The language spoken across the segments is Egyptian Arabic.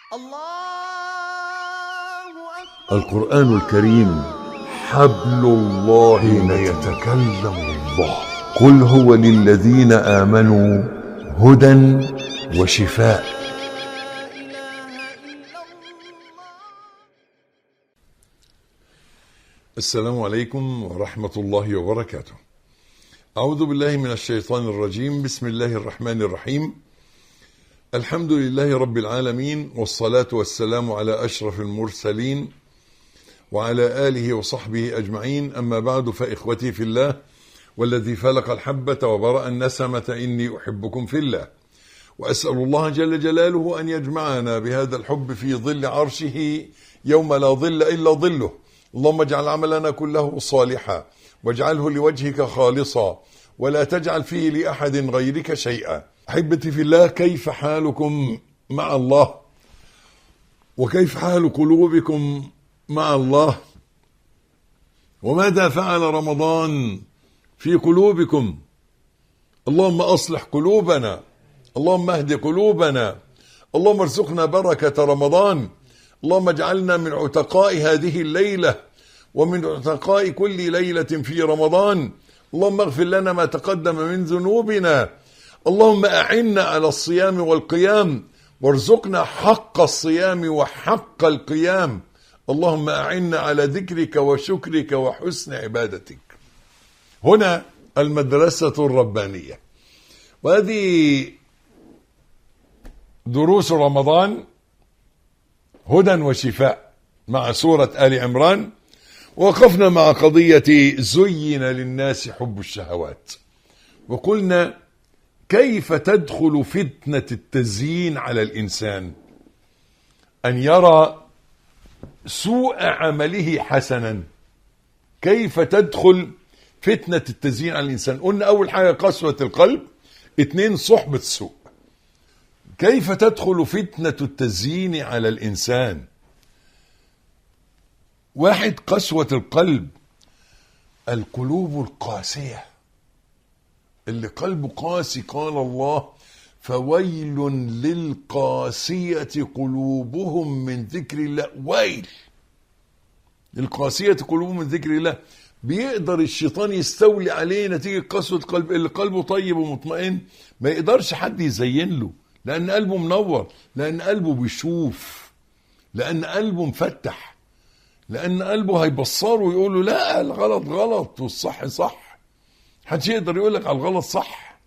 الله أكبر القرآن الكريم حبل الله حين يتكلم الله قل هو للذين آمنوا هدى وشفاء لا إله إلا الله السلام عليكم ورحمة الله وبركاته أعوذ بالله من الشيطان الرجيم بسم الله الرحمن الرحيم الحمد لله رب العالمين والصلاة والسلام على أشرف المرسلين وعلى آله وصحبه أجمعين أما بعد فإخوتي في الله والذي فلق الحبة وبرأ النسمة إني أحبكم في الله وأسأل الله جل جلاله أن يجمعنا بهذا الحب في ظل عرشه يوم لا ظل إلا ظله اللهم اجعل عملنا كله صالحا واجعله لوجهك خالصا ولا تجعل فيه لأحد غيرك شيئا أحبتي في الله كيف حالكم مع الله وكيف حال قلوبكم مع الله وماذا فعل رمضان في قلوبكم اللهم أصلح قلوبنا اللهم اهد قلوبنا اللهم ارزقنا بركة رمضان اللهم اجعلنا من عتقاء هذه الليلة ومن عتقاء كل ليلة في رمضان اللهم اغفر لنا ما تقدم من ذنوبنا اللهم أعنا على الصيام والقيام وارزقنا حق الصيام وحق القيام اللهم أعنا على ذكرك وشكرك وحسن عبادتك هنا المدرسة الربانية وهذه دروس رمضان هدى وشفاء مع سورة آل عمران وقفنا مع قضية زين للناس حب الشهوات وقلنا كيف تدخل فتنة التزيين على الإنسان أن يرى سوء عمله حسنا كيف تدخل فتنة التزيين على الإنسان قلنا أول حاجة قسوة القلب اتنين صحبة السوء كيف تدخل فتنة التزيين على الإنسان واحد قسوة القلب القلوب القاسية اللي قلبه قاسي قال الله فويل للقاسية قلوبهم من ذكر الله ويل القاسية قلوبهم من ذكر الله بيقدر الشيطان يستولي عليه نتيجة قسوة قلب اللي قلبه طيب ومطمئن ما يقدرش حد يزين له لأن قلبه منور لأن قلبه بيشوف لأن قلبه مفتح لأن قلبه هيبصره ويقول له لا الغلط غلط والصح صح محدش يقدر يقول لك على الغلط صح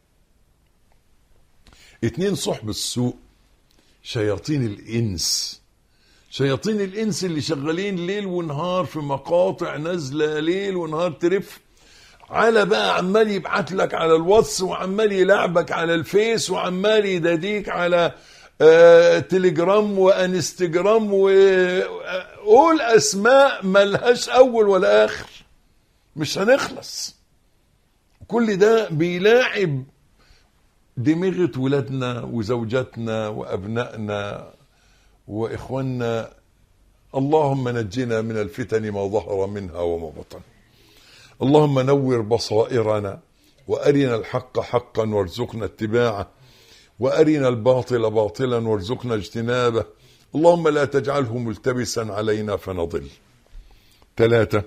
اتنين صحب السوء شياطين الإنس شياطين الإنس اللي شغالين ليل ونهار في مقاطع نازلة ليل ونهار ترف على بقى عمال يبعت لك على الواتس وعمال يلعبك على الفيس وعمال يداديك على آه تليجرام وانستجرام وقول اسماء ملهاش اول ولا اخر مش هنخلص كل ده بيلاعب دماغة ولادنا وزوجاتنا وابنائنا واخواننا اللهم نجنا من الفتن ما ظهر منها وما بطن اللهم نور بصائرنا وارنا الحق حقا وارزقنا اتباعه وارنا الباطل باطلا وارزقنا اجتنابه اللهم لا تجعله ملتبسا علينا فنضل ثلاثة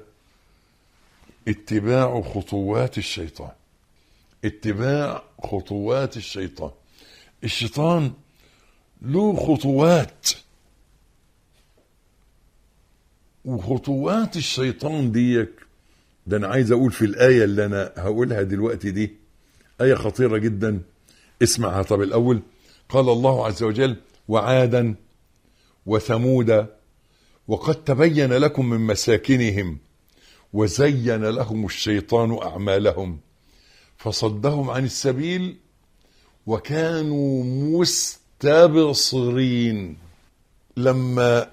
اتباع خطوات الشيطان اتباع خطوات الشيطان الشيطان له خطوات وخطوات الشيطان ديك ده انا عايز اقول في الايه اللي انا هقولها دلوقتي دي ايه خطيره جدا اسمعها طب الاول قال الله عز وجل وعادا وثمود وقد تبين لكم من مساكنهم وزين لهم الشيطان اعمالهم فصدهم عن السبيل وكانوا مستبصرين لما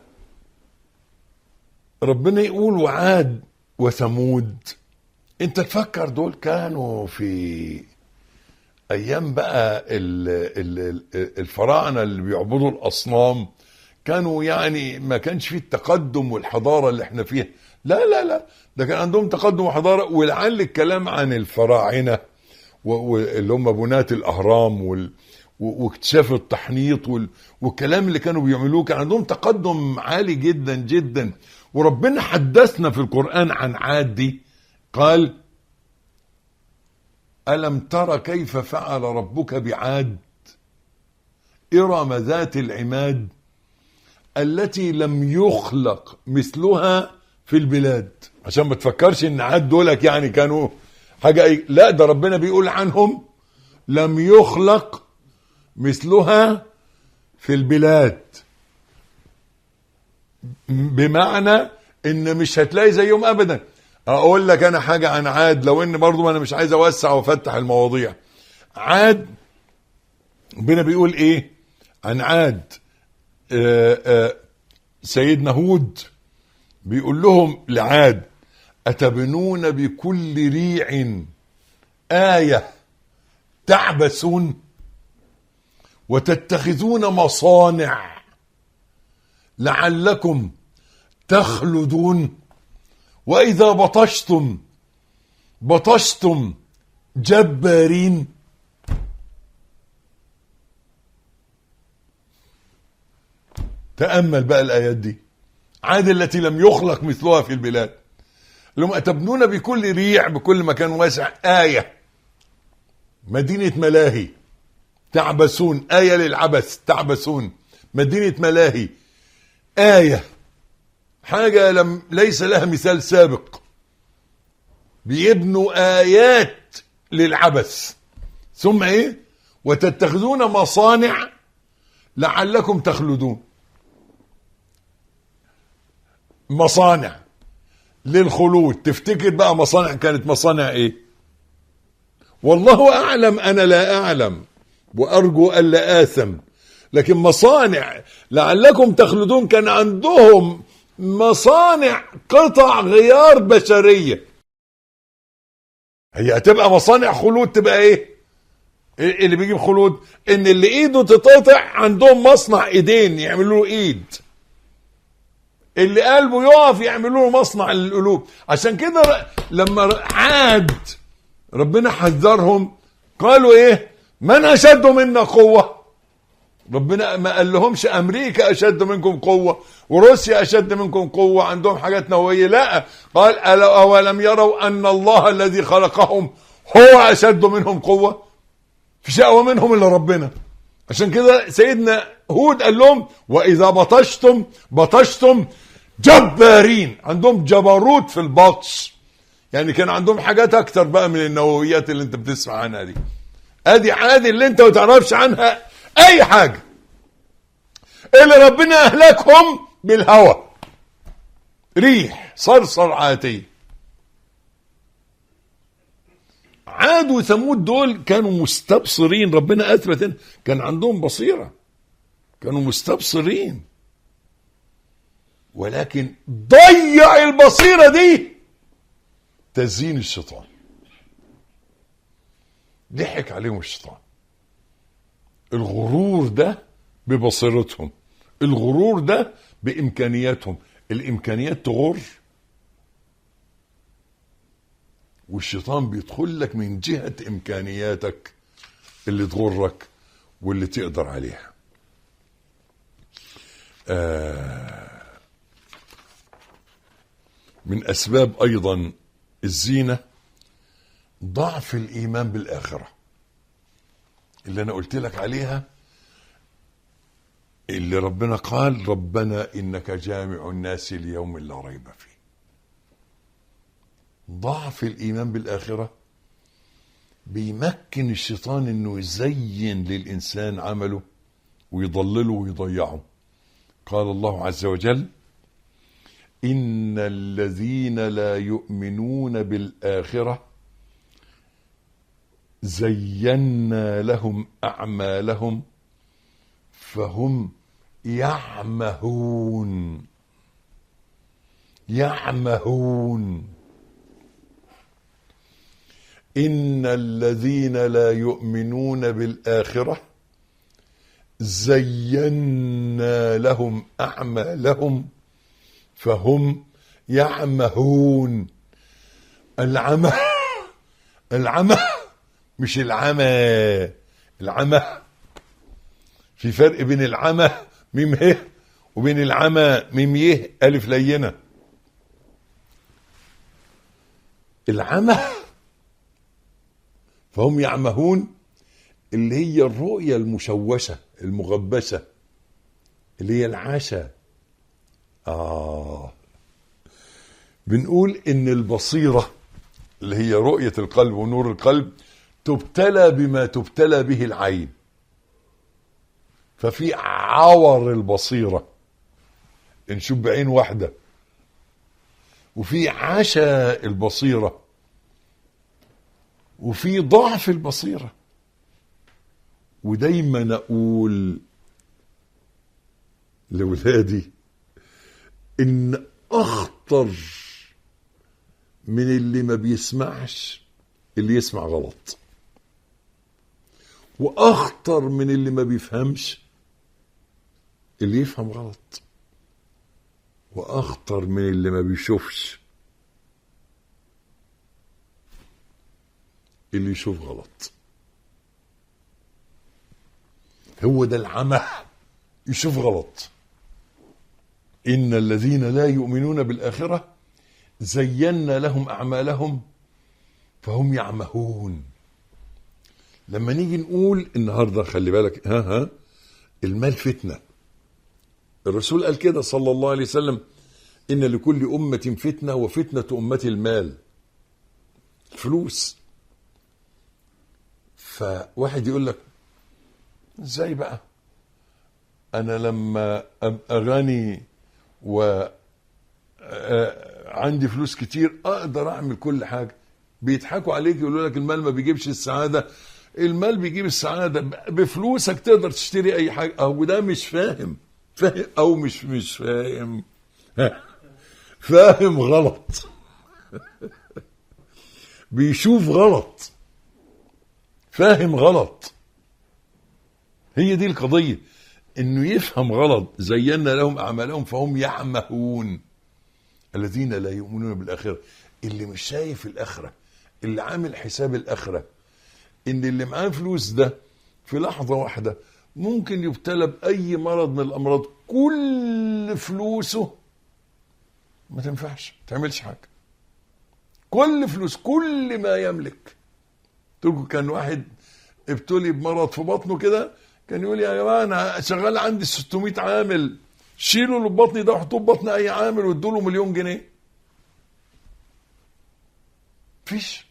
ربنا يقول وعاد وثمود انت تفكر دول كانوا في ايام بقى ال- ال- الفراعنه اللي بيعبدوا الاصنام كانوا يعني ما كانش فيه التقدم والحضاره اللي احنا فيها لا لا لا ده كان عندهم تقدم وحضاره ولعل الكلام عن الفراعنه و- و- اللي هم بناة الاهرام وال و- واكتشاف التحنيط وال- والكلام اللي كانوا بيعملوه كان عندهم تقدم عالي جدا جدا وربنا حدثنا في القرآن عن عاد دي قال ألم تر كيف فعل ربك بعاد إرم ذات العماد التي لم يخلق مثلها في البلاد عشان ما تفكرش ان عاد دولك يعني كانوا حاجة أي... لا ده ربنا بيقول عنهم لم يخلق مثلها في البلاد بمعنى ان مش هتلاقي زيهم ابدا اقول لك انا حاجة عن عاد لو ان برضو انا مش عايز اوسع وافتح المواضيع عاد ربنا بيقول ايه عن عاد آه آه سيدنا هود بيقول لهم لعاد أتبنون بكل ريع آية تعبثون وتتخذون مصانع لعلكم تخلدون وإذا بطشتم بطشتم جبارين تأمل بقى الآيات دي عاد التي لم يخلق مثلها في البلاد لهم أتبنون بكل ريع بكل مكان واسع آية مدينة ملاهي تعبسون آية للعبث تعبسون مدينة ملاهي آية حاجة لم ليس لها مثال سابق بيبنوا آيات للعبث ثم إيه وتتخذون مصانع لعلكم تخلدون مصانع للخلود تفتكر بقى مصانع كانت مصانع ايه والله اعلم انا لا اعلم وارجو الا اثم لكن مصانع لعلكم تخلدون كان عندهم مصانع قطع غيار بشريه هي هتبقى مصانع خلود تبقى ايه إيه اللي بيجيب خلود ان اللي ايده تتقطع عندهم مصنع ايدين يعملوا له ايد اللي قلبه يقف يعملوا له مصنع للقلوب عشان كده ر- لما ر- عاد ربنا حذرهم قالوا ايه من اشد منا قوه ربنا ما قال لهمش امريكا اشد منكم قوه وروسيا اشد منكم قوه عندهم حاجات نوويه لا قال ألا اولم يروا ان الله الذي خلقهم هو اشد منهم قوه مفيش اقوى منهم الا ربنا عشان كده سيدنا هود قال لهم واذا بطشتم بطشتم جبارين عندهم جبروت في البطش يعني كان عندهم حاجات اكتر بقى من النوويات اللي انت بتسمع عنها دي ادي عادي اللي انت ما تعرفش عنها اي حاجه اللي ربنا اهلكهم بالهوى ريح صرصر عاتيه عاد وثمود دول كانوا مستبصرين ربنا اثبت إن كان عندهم بصيره كانوا مستبصرين ولكن ضيع البصيره دي تزيين الشيطان ضحك عليهم الشيطان الغرور ده ببصيرتهم الغرور ده بامكانياتهم الامكانيات تغر والشيطان بيدخل لك من جهة إمكانياتك اللي تغرك واللي تقدر عليها آه من أسباب أيضا الزينة ضعف الإيمان بالآخرة اللي أنا قلت لك عليها اللي ربنا قال ربنا إنك جامع الناس ليوم لا ريب فيه ضعف الايمان بالاخره بيمكن الشيطان انه يزين للانسان عمله ويضلله ويضيعه قال الله عز وجل ان الذين لا يؤمنون بالاخره زينا لهم اعمالهم فهم يعمهون يعمهون ان الذين لا يؤمنون بالاخره زينا لهم اعمالهم فهم يعمهون العمى العمى مش العمى العمى في فرق بين العمى ميم ه وبين العمى ميم يه الف لينه العمى فهم يعمهون اللي هي الرؤية المشوشة المغبشة اللي هي العشاء آه بنقول إن البصيرة اللي هي رؤية القلب ونور القلب تبتلى بما تبتلى به العين ففي عور البصيرة نشوف بعين واحدة وفي عشاء البصيرة وفي ضعف البصيرة ودايما أقول لولادي إن أخطر من اللي ما بيسمعش اللي يسمع غلط وأخطر من اللي ما بيفهمش اللي يفهم غلط واخطر من اللي ما بيشوفش اللي يشوف غلط هو ده العمى يشوف غلط ان الذين لا يؤمنون بالاخره زينا لهم اعمالهم فهم يعمهون لما نيجي نقول النهارده خلي بالك ها ها المال فتنه الرسول قال كده صلى الله عليه وسلم إن لكل أمة فتنة وفتنة أمتي المال فلوس فواحد يقول لك ازاي بقى انا لما ابقى غني و عندي فلوس كتير اقدر اعمل كل حاجه بيضحكوا عليك يقولوا لك المال ما بيجيبش السعاده المال بيجيب السعاده بفلوسك تقدر تشتري اي حاجه او ده مش فاهم فاهم او مش مش فاهم فاهم غلط بيشوف غلط فاهم غلط هي دي القضية انه يفهم غلط زينا لهم اعمالهم فهم يعمهون الذين لا يؤمنون بالاخرة اللي مش شايف الاخرة اللي عامل حساب الاخرة ان اللي معاه فلوس ده في لحظة واحدة ممكن يبتلى بأي مرض من الأمراض كل فلوسه ما تنفعش ما تعملش حاجة كل فلوس كل ما يملك تقول كان واحد ابتلي بمرض في بطنه كده كان يقول يا جماعة أنا شغال عندي 600 عامل شيلوا اللي في بطني ده وحطوه في بطن أي عامل وادوا له مليون جنيه مفيش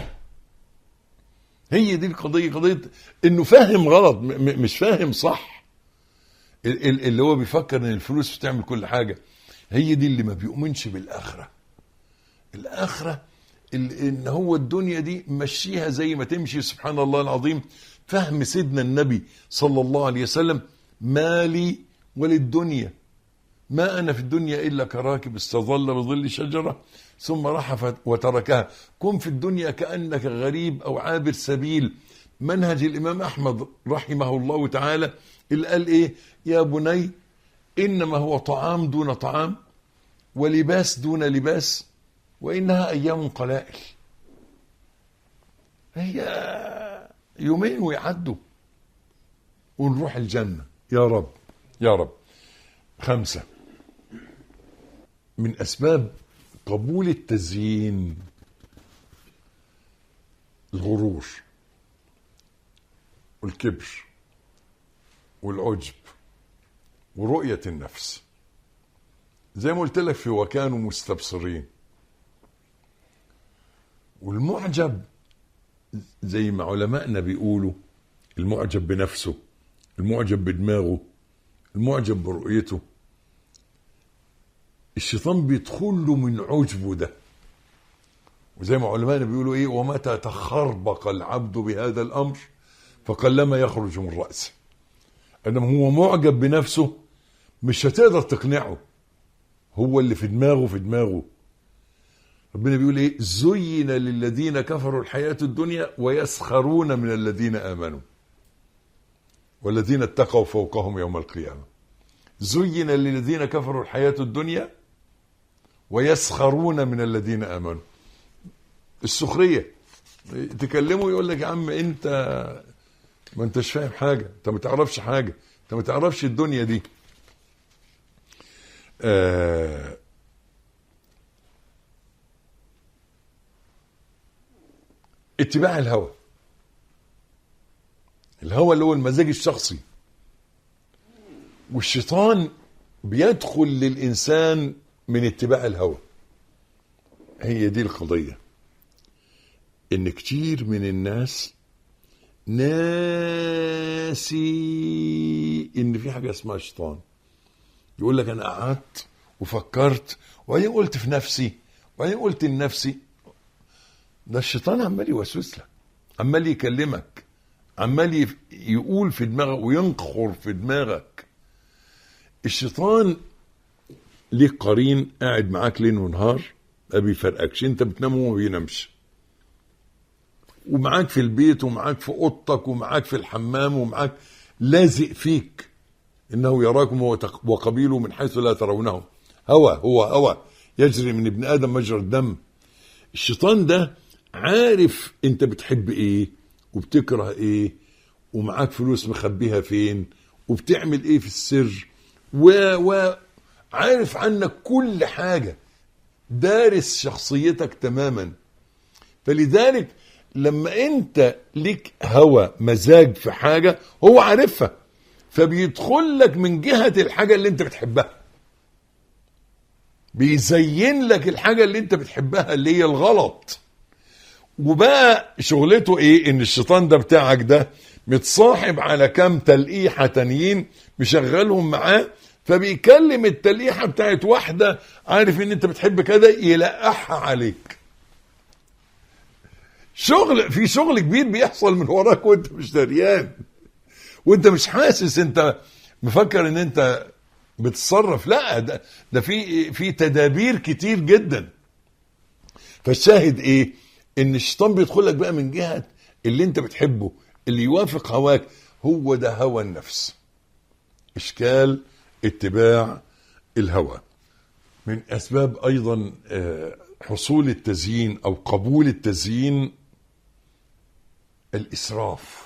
هي دي القضيه قضيه انه فاهم غلط م- مش فاهم صح ال- ال- اللي هو بيفكر ان الفلوس بتعمل كل حاجه هي دي اللي ما بيؤمنش بالاخره الاخره ال- ان هو الدنيا دي مشيها زي ما تمشي سبحان الله العظيم فهم سيدنا النبي صلى الله عليه وسلم مالي وللدنيا ما أنا في الدنيا إلا كراكب استظل بظل شجرة ثم رحف وتركها كن في الدنيا كأنك غريب أو عابر سبيل منهج الإمام أحمد رحمه الله تعالى اللي قال إيه يا بني إنما هو طعام دون طعام ولباس دون لباس وإنها أيام قلائل هي يومين ويعدوا ونروح الجنة يا رب يا رب خمسة من أسباب قبول التزيين الغرور والكبر والعجب ورؤية النفس زي ما قلت لك في وكانوا مستبصرين والمعجب زي ما علمائنا بيقولوا المعجب بنفسه المعجب بدماغه المعجب برؤيته الشيطان بيدخل له من عجبه ده وزي ما علمائنا بيقولوا ايه ومتى تخربق العبد بهذا الامر فقلما يخرج من راسه انما هو معجب بنفسه مش هتقدر تقنعه هو اللي في دماغه في دماغه ربنا بيقول ايه زين للذين كفروا الحياة الدنيا ويسخرون من الذين آمنوا والذين اتقوا فوقهم يوم القيامة زين للذين كفروا الحياة الدنيا ويسخرون من الذين آمنوا السخرية تكلمه يقول لك يا عم انت ما انتش فاهم حاجة انت ما تعرفش حاجة انت ما تعرفش الدنيا دي آه اتباع الهوى الهوى اللي هو المزاج الشخصي والشيطان بيدخل للإنسان من اتباع الهوى هي دي القضية إن كتير من الناس ناسي إن في حاجة اسمها شيطان يقول لك أنا قعدت وفكرت وبعدين قلت في نفسي وبعدين قلت لنفسي ده الشيطان عمال يوسوس لك عمال يكلمك عمال يف- يقول في دماغك وينقر في دماغك الشيطان ليك قرين قاعد معاك ليل ونهار ما بيفرقكش انت بتنام وهو ما بينامش ومعاك في البيت ومعاك في اوضتك ومعاك في الحمام ومعاك لازق فيك انه يراكم هو تق- وقبيله من حيث لا ترونه هوى هو هوى يجري من ابن ادم مجرى الدم الشيطان ده عارف انت بتحب ايه وبتكره ايه ومعاك فلوس مخبيها فين وبتعمل ايه في السر و و عارف عنك كل حاجة دارس شخصيتك تماما فلذلك لما انت ليك هوى مزاج في حاجة هو عارفها فبيدخل لك من جهة الحاجة اللي انت بتحبها بيزين لك الحاجة اللي انت بتحبها اللي هي الغلط وبقى شغلته ايه ان الشيطان ده بتاعك ده متصاحب على كام تلقيحة تانيين مشغلهم معاه فبيكلم التلقيحة بتاعت واحدة عارف ان انت بتحب كده يلقحها عليك شغل في شغل كبير بيحصل من وراك وانت مش دريان وانت مش حاسس انت مفكر ان انت بتتصرف لا ده, ده في في تدابير كتير جدا فالشاهد ايه ان الشيطان بيدخل لك بقى من جهه اللي انت بتحبه اللي يوافق هواك هو ده هوى النفس اشكال اتباع الهوى من اسباب ايضا آه، حصول التزيين او قبول التزيين الاسراف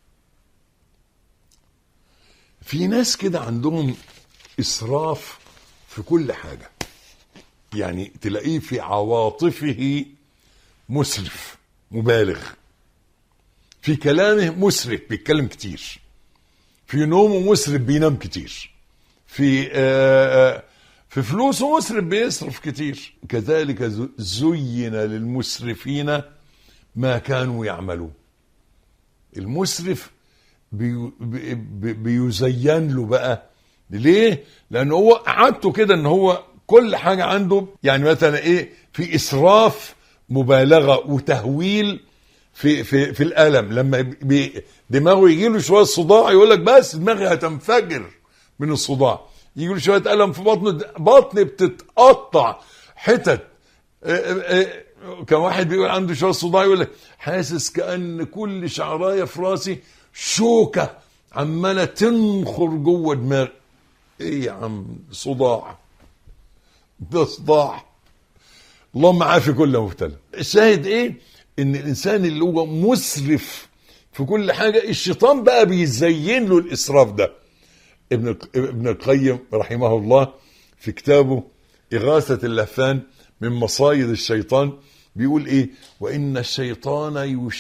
في ناس كده عندهم اسراف في كل حاجه يعني تلاقيه في عواطفه مسرف مبالغ في كلامه مسرف بيتكلم كتير في نومه مسرف بينام كتير في آه، آه، في فلوسه مسرف بيصرف كتير كذلك ز- زين للمسرفين ما كانوا يعملون المسرف بي بي بي- بيزين له بقى ليه؟ لان هو عادته كده ان هو كل حاجه عنده يعني مثلا ايه في اسراف مبالغه وتهويل في في في الالم لما بي دماغه يجي له شويه صداع يقول لك بس دماغي هتنفجر من الصداع يجي له شويه الم في بطنه بطني بتتقطع حتت آه، آه، آه، كان واحد بيقول عنده شويه صداع يقول لك حاسس كان كل شعرايه في راسي شوكه عماله تنخر جوه دماغي ايه يا عم صداع ده صداع اللهم عافي كل مبتلى الشاهد ايه ان الانسان اللي هو مسرف في كل حاجه الشيطان بقى بيزين له الاسراف ده ابن ابن القيم رحمه الله في كتابه إغاثة اللهفان من مصايد الشيطان بيقول إيه وإن الشيطان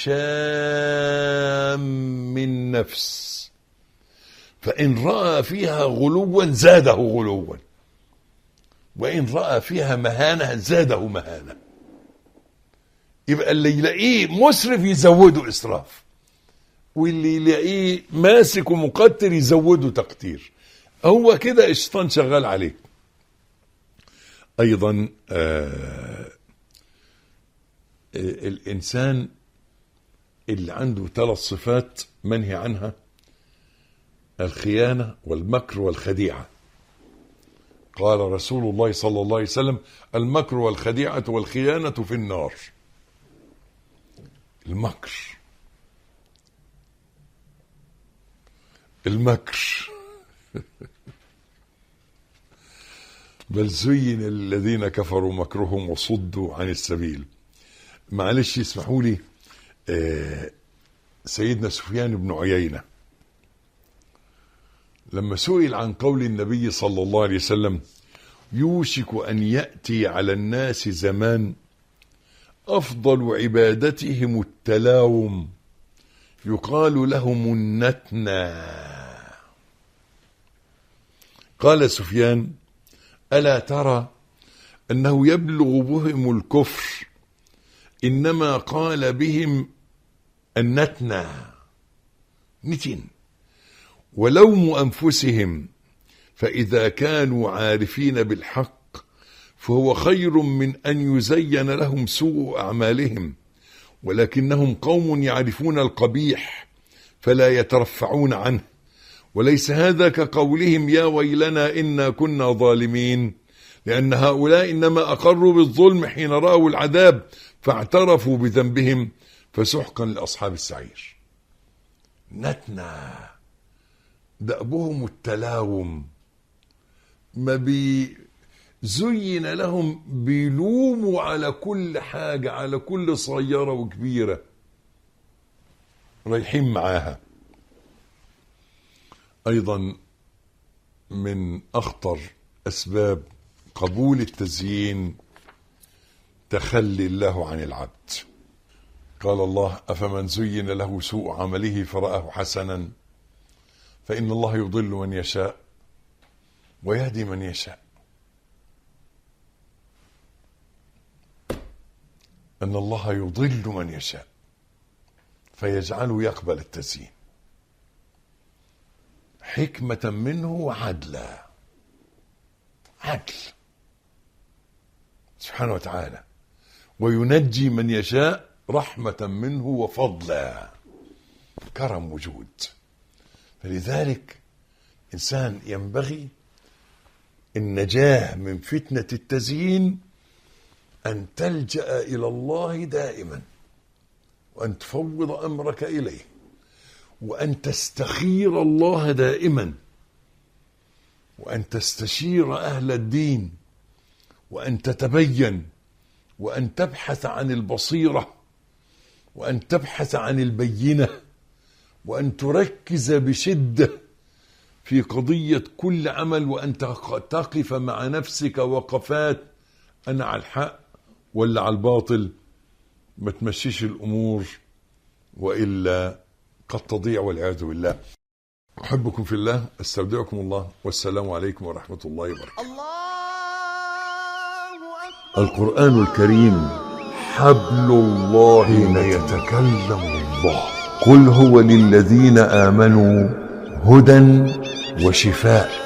يشام النفس فإن رأى فيها غلوا زاده غلوا وإن رأى فيها مهانة زاده مهانة يبقى اللي يلاقيه مسرف يزوده إسراف واللي يلاقيه ماسك ومقتر يزوده تقتير هو كده الشيطان شغال عليه ايضا آه الانسان اللي عنده ثلاث صفات منهي عنها الخيانه والمكر والخديعه قال رسول الله صلى الله عليه وسلم المكر والخديعه والخيانه في النار المكر المكر بل زين الذين كفروا مكرهم وصدوا عن السبيل معلش يسمحوا لي آه، سيدنا سفيان بن عيينة لما سئل عن قول النبي صلى الله عليه وسلم يوشك أن يأتي على الناس زمان أفضل عبادتهم التلاوم يقال لهم النتنى قال سفيان ألا ترى أنه يبلغ بهم الكفر إنما قال بهم النتنى نتن ولوم أنفسهم فإذا كانوا عارفين بالحق فهو خير من أن يزين لهم سوء أعمالهم ولكنهم قوم يعرفون القبيح فلا يترفعون عنه وليس هذا كقولهم يا ويلنا إنا كنا ظالمين لأن هؤلاء إنما أقروا بالظلم حين رأوا العذاب فاعترفوا بذنبهم فسحقا لأصحاب السعير نتنا دأبهم التلاوم ما بي زين لهم بيلوموا على كل حاجة على كل صغيرة وكبيرة رايحين معاها أيضا من أخطر أسباب قبول التزيين تخلي الله عن العبد قال الله أفمن زين له سوء عمله فرآه حسنا فإن الله يضل من يشاء ويهدي من يشاء أن الله يضل من يشاء فيجعله يقبل التزيين حكمة منه وعدلا عدل سبحانه وتعالى وينجي من يشاء رحمة منه وفضلا كرم وجود فلذلك إنسان ينبغي النجاة من فتنة التزيين أن تلجأ إلى الله دائما وأن تفوض أمرك إليه وأن تستخير الله دائما وأن تستشير أهل الدين وأن تتبين وأن تبحث عن البصيرة وأن تبحث عن البينة وأن تركز بشدة في قضية كل عمل وأن تقف مع نفسك وقفات أنا على الحق ولا على الباطل ما تمشيش الأمور وإلا قد تضيع والعياذ بالله أحبكم في الله أستودعكم الله والسلام عليكم ورحمة الله وبركاته الله أكبر القرآن الكريم حبل الله حين يتكلم الله قل هو للذين آمنوا هدى وشفاء